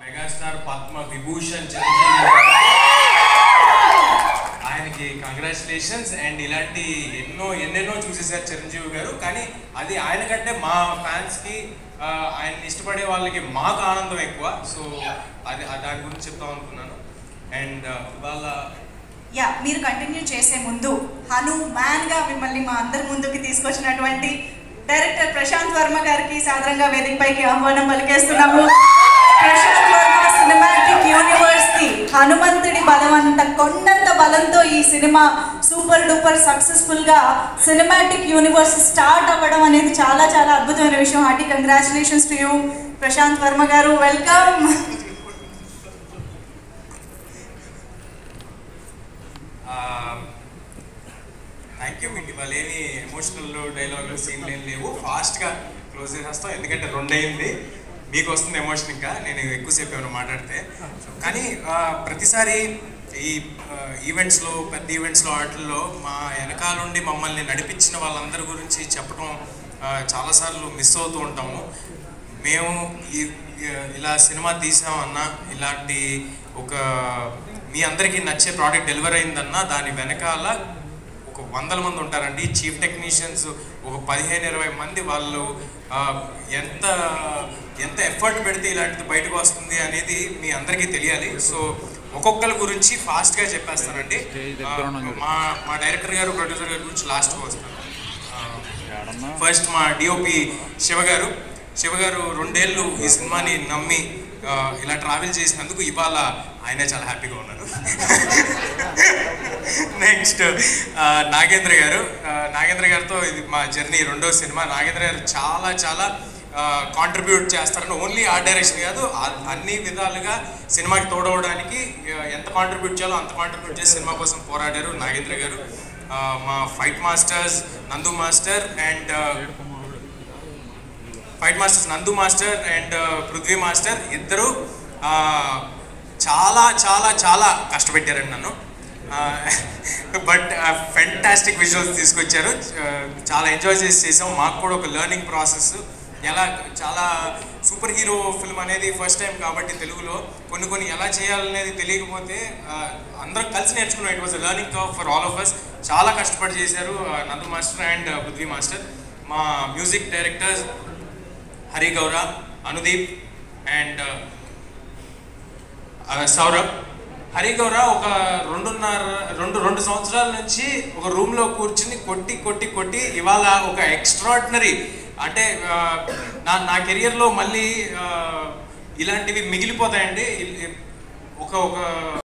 Megastar Padma Vibhushan Chiranjeevi గారు. ఆయనకి congratulations and ఇలాంటి ఎన్నో ఎన్నెన్నో చూసేసారు చిరంజీవి గారు కానీ అది ఆయన కంటే మా ఫ్యాన్స్ కి ఆ, ఆయన్ని ఇష్టపడే వాళ్ళకి మాకు ఆనందం ఎక్కువ సో అది ఆ దాని గురించి చెప్తాం అనుకున్నాను అండ్ ఇవాళ యా మీరు కంటిన్యూ చేసే ముందు హనుమాన్ గా మిమ్మల్ని మా అందరి ముందుకి తీసుకొచ్చినటువంటి డైరెక్టర్ ప్రశాంత్ వర్మ గారికి సాధారణంగా వేదికపైకి ఆహ్వానం పలికేస్తున్నాము ప్రశాంత్ వర్మ సినిమాటిక్ యూనివర్స్ కి హనుమంతుడి బలవంత కొండంత బలంతో ఈ సినిమా సూపర్ డూపర్ సక్సెస్ఫుల్ గా సినిమాటిక్ యూనివర్స్ స్టార్ట్ అవ్వడం అనేది చాలా చాలా అద్భుతమైన విషయం hearty congratulations to you Prashanth Varma గారు వెల్కమ్ థ్యాంక్ యూ మీకు ఇవాళ ఏమి ఎమోషనల్ డైలాగులు సీన్లు ఏం లేవు ఫాస్ట్గా క్లోజ్ చేసేస్తాం ఎందుకంటే రెండు అయింది మీకు వస్తుంది ఎమోషన్ ఇంకా నేను ఎక్కువసేపు ఏమైనా మాట్లాడితే కానీ ఆ, ప్రతిసారి ఈ ఈవెంట్స్లో పెద్ద ఈవెంట్స్లో వాటిల్లో మా వెనకాల నుండి మమ్మల్ని నడిపించిన వాళ్ళందరి గురించి చెప్పడం ఆ, చాలాసార్లు మిస్ అవుతూ ఉంటాము మేము ఈ ఇలా సినిమా తీసామన్నా ఇలాంటి ఒక మీ అందరికీ నచ్చే ప్రోడక్ట్ డెలివర్ అయిందన్నా దాని వెనకాల ఒక వందల మంది ఉంటారండి చీఫ్ టెక్నీషియన్స్ ఒక పదిహేను ఇరవై మంది వాళ్ళు ఆ, ఎంత ఎంత ఎఫర్ట్ పెడితే ఇలాంటిది బయటకు వస్తుంది అనేది మీ అందరికీ తెలియాలి సో ఒక్కొక్కరి గురించి ఫాస్ట్గా చెప్పేస్తానండి ఆ, మా మా డైరెక్టర్ గారు ప్రొడ్యూసర్ గారి గురించి లాస్ట్కి వస్తాను ఫస్ట్ మా డిఓపి శివ గారు శివ గారు రెండేళ్ళు ఈ సినిమాని నమ్మి ఆ, ఇలా ట్రావెల్ చేసినందుకు ఇవాళ ఆయనే చాలా హ్యాపీగా ఉన్నారు నెక్స్ట్ నాగేంద్ర గారు ఆ, నాగేంద్ర గారితో ఇది మా జర్నీ రెండో సినిమా నాగేంద్ర గారు చాలా చాలా కాంట్రిబ్యూట్ చేస్తారని ఓన్లీ ఆ డైరెక్షన్ కాదు ఆ- అన్ని విధాలుగా సినిమాకి తోడవడానికి ఆ, ఎంత కాంట్రిబ్యూట్ చేయాలో అంత కాంట్రిబ్యూట్ చేసి సినిమా కోసం పోరాడారు నాగేంద్ర గారు ఆ, మా fight masters Nandu master and fight masters Nandu master and Prithvi master ఇద్దరు ఆ, చాలా చాలా చాలా కష్టపెట్టారండి నన్ను బట్ ఫెంటాస్టిక్ విజువల్స్ తీసుకొచ్చారు ఆ, చాలా ఎంజాయ్ చేసి చేసాం మాకు కూడా ఒక లెర్నింగ్ ప్రాసెస్ ఎలా చాలా సూపర్ హీరో ఫిల్మ్ అనేది ఫస్ట్ టైం కాబట్టి తెలుగులో కొన్ని కొన్ని ఎలా చేయాలనేది తెలియకపోతే ఆ, అందరం కలిసి నేర్చుకున్నాం it was learning curve for all of us చాలా కష్టపడి చేశారు ఆ, Nandu master and Prithvi master మా music directors Hari Gowra Anudeep and Saurabh Hari గౌర ఒక రెండున్నర రెండు రెండు సంవత్సరాల నుంచి ఒక రూమ్లో కూర్చుని కొట్టి కొట్టి కొట్టి ఇవాళ ఒక ఎక్స్ట్రాడినరీ అంటే ఆ, నా నా కెరియర్లో మళ్ళీ ఆ, ఇలాంటివి మిగిలిపోతాయండి ఇ- ఒక ఒక